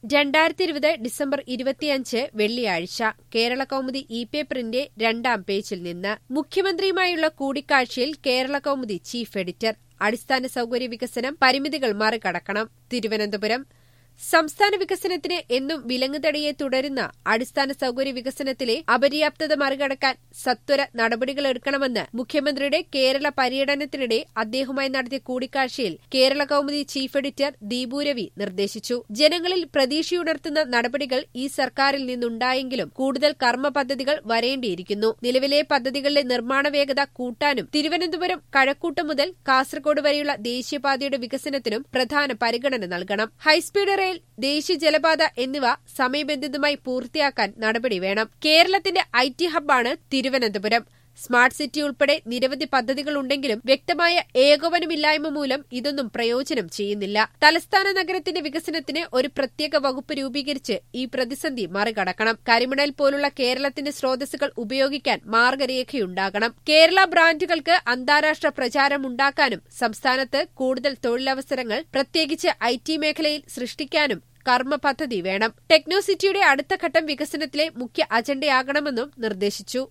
രണ്ടായിരത്തി ഇരുപത് ഡിസംബർ ഇരുപത്തിയഞ്ച് വെള്ളിയാഴ്ച കേരള കൗമുദി ഇ പേപ്പറിന്റെ രണ്ടാം പേജിൽ നിന്ന് മുഖ്യമന്ത്രിയുമായുള്ള കൂടിക്കാഴ്ചയിൽ കേരള കൗമുദി ചീഫ് എഡിറ്റർ അടിസ്ഥാന സൌകര്യ വികസനം പരിമിതികൾ മറികടക്കണം തിരുവനന്തപുരം സംസ്ഥാന വികസനത്തിന് എന്നും വിലങ്ങുതടിയെ തുടരുന്ന അടിസ്ഥാന സൌകര്യ വികസനത്തിലെ അപര്യാപ്തത മറികടക്കാൻ സത്വര നടപടികളെടുക്കണമെന്ന് മുഖ്യമന്ത്രിയുടെ കേരള പര്യടനത്തിനിടെ അദ്ദേഹവുമായി നടത്തിയ കൂടിക്കാഴ്ചയിൽ കേരള കൌമുദി ചീഫ് എഡിറ്റർ ദീപു രവി നിർദ്ദേശിച്ചു ജനങ്ങളിൽ പ്രതീക്ഷയുണർത്തുന്ന നടപടികൾ ഈ സർക്കാരിൽ നിന്നുണ്ടായെങ്കിലും കൂടുതൽ കർമ്മ പദ്ധതികൾ വരേണ്ടിയിരിക്കുന്നു നിലവിലെ പദ്ധതികളുടെ നിർമ്മാണ വേഗത കൂട്ടാനും തിരുവനന്തപുരം കഴക്കൂട്ടം മുതൽ കാസർഗോഡ് വരെയുള്ള ദേശീയപാതയുടെ വികസനത്തിനും പ്രധാന പരിഗണന നൽകണം ഹൈസ്പീഡ് റെയിൽ ദേശീയ ജലപാത എന്നിവ സമയബന്ധിതമായി പൂർത്തിയാക്കാൻ നടപടി വേണം കേരളത്തിന്റെ ഐ ടി ഹബ്ബാണ് തിരുവനന്തപുരം സ്മാർട്ട് സിറ്റി ഉൾപ്പെടെ നിരവധി പദ്ധതികളുണ്ടെങ്കിലും വ്യക്തമായ ഏകോപനമില്ലായ്മ മൂലം ഇതൊന്നും പ്രയോജനം ചെയ്യുന്നില്ല തലസ്ഥാന നഗരത്തിന്റെ വികസനത്തിന് ഒരു പ്രത്യേക വകുപ്പ് രൂപീകരിച്ച് ഈ പ്രതിസന്ധി മറികടക്കണം കരിമണൽ പോലുള്ള കേരളത്തിന്റെ സ്രോതസ്സുകൾ ഉപയോഗിക്കാൻ മാർഗരേഖയുണ്ടാകണം കേരള ബ്രാൻഡുകൾക്ക് അന്താരാഷ്ട്ര പ്രചാരമുണ്ടാക്കാനും സംസ്ഥാനത്ത് കൂടുതൽ തൊഴിലവസരങ്ങൾ പ്രത്യേകിച്ച് ഐ ടി മേഖലയിൽ സൃഷ്ടിക്കാനും കർമ്മ പദ്ധതി വേണം ടെക്നോസിറ്റിയുടെ അടുത്ത ഘട്ടം വികസനത്തിലെ മുഖ്യ അജണ്ടയാകണമെന്നും നിർദ്ദേശിച്ചു